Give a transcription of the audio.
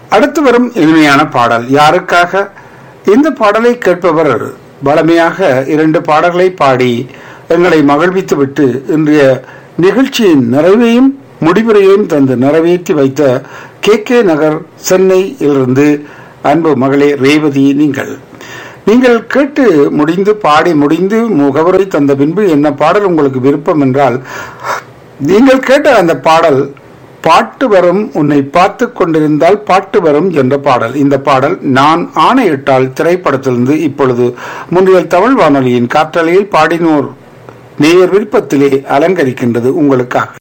அடுத்து வரும் இனிமையான பாடல் யாருக்காக இந்த பாடலை கேட்பவர் வளமையாக இரண்டு பாடல்களை பாடி எங்களை மகிழ்வித்துவிட்டு இன்றைய நிகழ்ச்சியின் நிறைவையும் முடிவுரையையும் தந்து நிறைவேற்றி வைத்த கே கே நகர் சென்னையிலிருந்து அன்பு மகளே ரேவதி நீங்கள் நீங்கள் கேட்டு முடிந்து பாடி முடிந்து முகவரை தந்த பின்பு என்ன பாடல் உங்களுக்கு விருப்பம் என்றால் நீங்கள் கேட்ட அந்த பாடல் பாட்டு வரும் உன்னை பார்த்து கொண்டிருந்தால் பாட்டு வரும் என்ற பாடல் இந்த பாடல் நான் ஆணையிட்டால் திரைப்படத்திலிருந்து இப்பொழுது முன்றியல் தமிழ் வானொலியின் காற்றலையில் பாடினோர் நேயர் விருப்பத்திலே அலங்கரிக்கின்றது உங்களுக்காக